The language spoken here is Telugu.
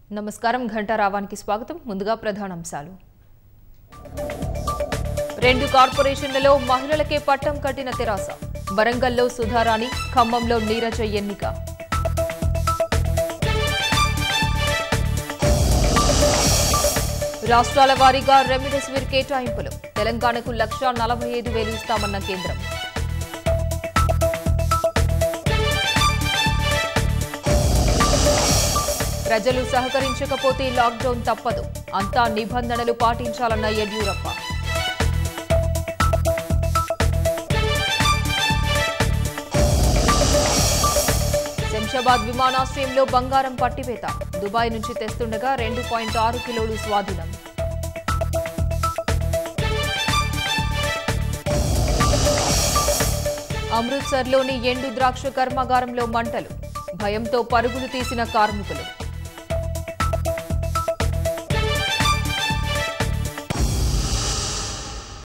నమస్కారం ఘంటారావానికి స్వాగతం ముందుగా ప్రధానాంశాలు రెండు కార్పొరేషన్లలో మహిళలకే పట్టం కట్టిన తెరాస వరంగల్లో సుధారాణి ఖమ్మంలో నీరజ ఎన్నిక రాష్ట్రాల వారీగా రెమిడెసివిర్ కేటాయింపులు తెలంగాణకు లక్ష నలభై ఐదు వేలు ఇస్తామన్న కేంద్రం ప్రజలు సహకరించకపోతే లాక్డౌన్ తప్పదు అంతా నిబంధనలు పాటించాలన్న యడ్యూరప్ప శంషాబాద్ విమానాశ్రయంలో బంగారం పట్టివేత దుబాయ్ నుంచి తెస్తుండగా రెండు పాయింట్ ఆరు కిలోలు స్వాధీనం అమృత్సర్లోని ఎండు ద్రాక్ష కర్మాగారంలో మంటలు భయంతో పరుగులు తీసిన కార్మికులు